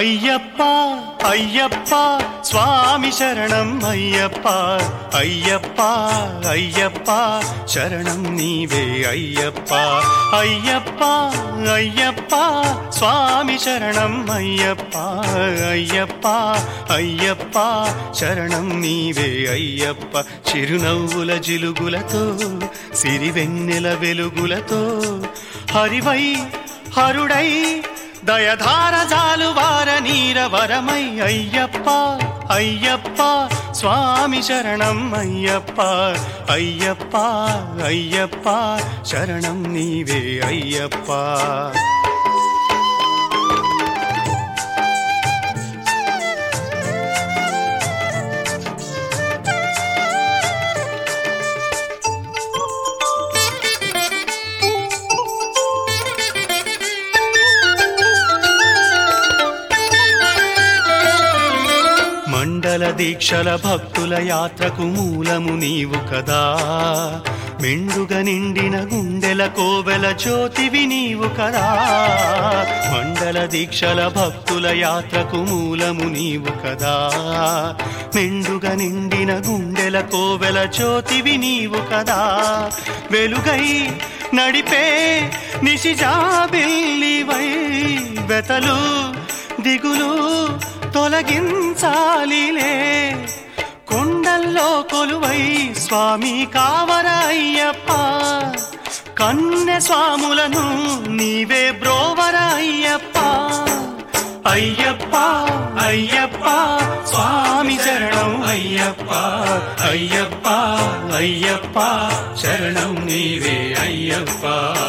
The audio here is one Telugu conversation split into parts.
అయ్యప్ప అయ్యప్ప స్వామి శరణం అయ్యప్ప అయ్యప్ప అయ్యప్ప శరణం నీవే అయ్యప్ప అయ్యప్ప అయ్యప్ప స్వామి శరణం అయ్యప్ప అయ్యప్ప అయ్యప్ప శరణం నీవే అయ్యప్ప చిరునవ్వుల జిలుగులతో సిరివెన్నెల వెలుగులతో హరివై హరుడై దయధార జాలువార నీరవరమై అయ్యప్ప అయ్యప్ప స్వామి శరణం అయ్యప్ప అయ్యప్ప అయ్యప్ప శరణం నీవే అయ్యప్ప మండల దీక్షల భక్తుల యాత్రకు మూలము నీవు కదా మెండుగా నిండిన గుండెల కోవెల జ్యోతివి నీవు కదా మండల దీక్షల భక్తుల యాత్రకు మూలము నీవు కదా మెండుగా నిండిన గుండెల కోవెల జ్యోతివి నీవు కదా వెలుగై నడిపే నిశిజాబిల్లివై వెతలు దిగులు తొలగించాలిలే కొండల్లో కొలువై స్వామి కావర అయ్యప్ప కన్నె స్వాములను నీవే బ్రోవర అయ్యప్ప అయ్యప్ప అయ్యప్ప స్వామి శరణం అయ్యప్ప అయ్యప్ప అయ్యప్ప శరణం నీవే అయ్యప్ప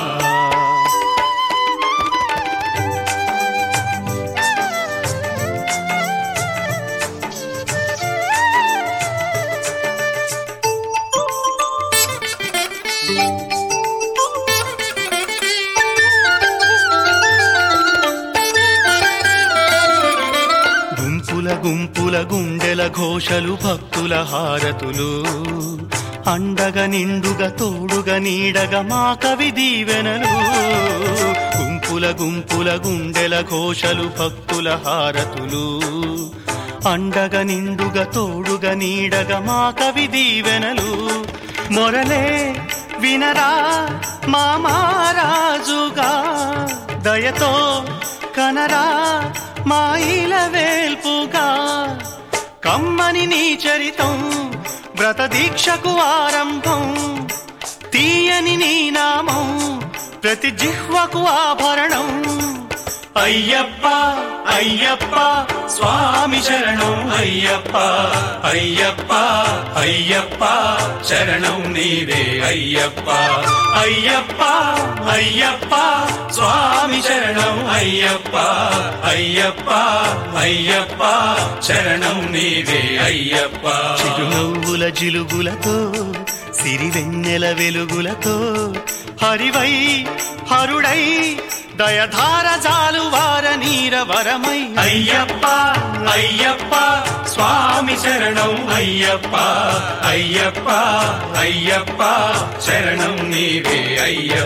గుంపుల గుంపుల గుండెల ఘోషలు భక్తుల హారతులు అండగా నిండుగా తోడుగా నీడగా మా కవి దీవెనలు గుంపుల గుంపుల గుండెల ఘోషలు భక్తుల హారతులు అండగా నిండుగా తోడుగా నీడగా మా కవి దీవెనలు మొరలే వినరా మా మహారాజుగా దయతో కనరా మాయిల వేల్పుగా కమ్మని నీ చరితం వ్రత దీక్షకు ఆరంభం తీయని నీ నామం ప్రతి జిహ్వకు ఆభరణం అయ్యప్ప అయ్యప్ప స్వామి శరణం అయ్యప్ప అయ్యప్ప అయ్యప్ప శరణం నీవే అయ్యప్ప అయ్యప్ప అయ్యప్ప స్వామి శరణం అయ్యప్ప అయ్యప్ప అయ్యప్ప శరణం నీవే అయ్యప్ప చిరునవ్వుల జిలుగులతో సిరివెన్నెల వెలుగులతో హరివై హరుడై దయధార జాలువార నీరవరమై అయ్యప్ప అయ్యప్ప స్వామి శరణం అయ్యప్ప అయ్యప్ప అయ్యప్ప శరణం నీవే అయ్యప్ప